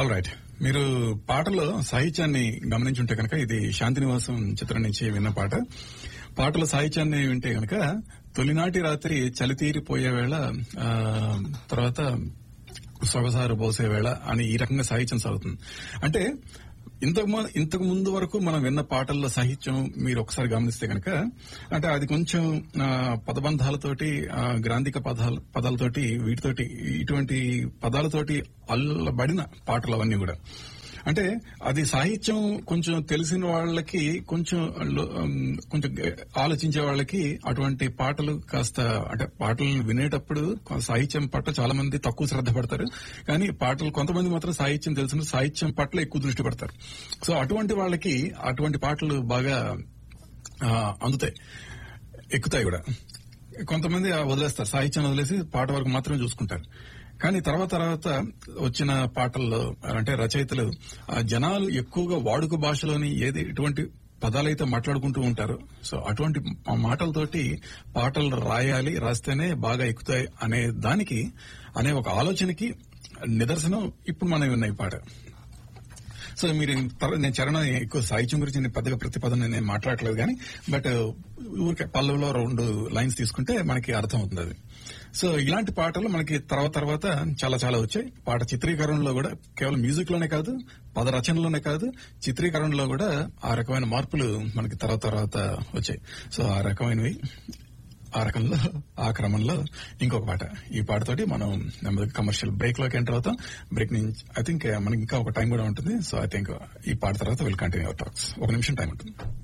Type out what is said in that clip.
all right మీరు పాటలో సాహిత్యాన్ని గమనించుంటే కనుక ఇది శాంతినివాసం చిత్రం నుంచి విన్న పాట పాటల సాహిత్యాన్ని వింటే కనుక తొలినాటి రాత్రి చలి తీరిపోయే వేళ ఆ, తర్వాత సొగసారు పోసే వేళ అని ఈ రకంగా సాహిత్యం సాగుతుంది అంటే ఇంతకు ము- ఇంతకు ముందు వరకు మనం విన్న పాటల్లో సాహిత్యం మీరు ఒకసారి గమనిస్తే కనుక అంటే అది కొంచెం ఆ, పదబంధాలతోటి ఆ, గ్రాంధిక పదాల పదాలతోటి వీటితోటి ఇటువంటి పదాలతోటి అల్లబడిన పాటలు అవన్నీ కూడా అంటే అది సాహిత్యం కొంచెం తెలిసిన వాళ్ళకి కొంచెం లో- ఉమ్, కొంచెం ఆలోచించే వాళ్ళకి అటువంటి పాటలు కాస్త అంటే పాటలను వినేటప్పుడు కొ- సాహిత్యం పట్ల చాలా మంది తక్కువ శ్రద్ధ పడతారు కానీ పాటలు కొంతమంది మాత్రం సాహిత్యం తెలిసిన సాహిత్యం పట్ల ఎక్కువ దృష్టి పెడతారు సో అటువంటి వాళ్ళకి అటువంటి పాటలు బాగా ఆ, అందుతాయి ఎక్కుతాయి కూడా కొంతమంది ఆ వదిలేస్తారు సాహిత్యం వదిలేసి పాట వరకు మాత్రమే చూసుకుంటారు కానీ తర్వాత తర్వాత వచ్చిన పాటల్లో అంటే రచయితలు ఆ జనాలు ఎక్కువగా వాడుక భాషలోని ఏది ఎటువంటి పదాలైతే మాట్లాడుకుంటూ ఉంటారు సో అటువంటి ఆ మాటలతోటి పాటలు రాయాలి రాస్తేనే బాగా ఎక్కుతాయి అనే దానికి అనే ఒక ఆలోచనకి నిదర్శనం ఇప్పుడు మనం విన్న ఈ పాట సో మీరు తర్వా- నేను చరణం ఎక్కువ సాహిత్యం గురించి నేను పెద్దగా ప్రతిపాదన నేను మాట్లాడట్లేదు కానీ బట్ ఊరికే పల్లవిలో రెండు లైన్స్ తీసుకుంటే మనకి అర్థం అవుతుంది అది సో ఇలాంటి పాటలు మనకి తర్వాత తర్వాత చాలా చాలా వచ్చాయి పాట చిత్రీకరణలో కూడా కేవలం మ్యూజిక్ లోనే కాదు పద రచనలోనే కాదు చిత్రీకరణలో కూడా ఆ రకమైన మార్పులు మనకి తర్వాత తర్వాత వచ్చాయి సో ఆ రకమైనవి ఆ రకంలో ఆ క్రమంలో ఇంకొక పాట ఈ పాటతోటి మనం నెమ్మదిగా కమర్షియల్ బ్రేక్ లోకి ఎంటర్ అవుతాం బ్రేక్ నుంచి ఐ థింక్ మనకి ఇంకా ఒక టైం కూడా ఉంటుంది సో ఐ థింక్ ఈ పాట తర్వాత విల్ కంటిన్యూ అవర్ టాక్స్ ఒక నిమిషం టైం ఉంటుంది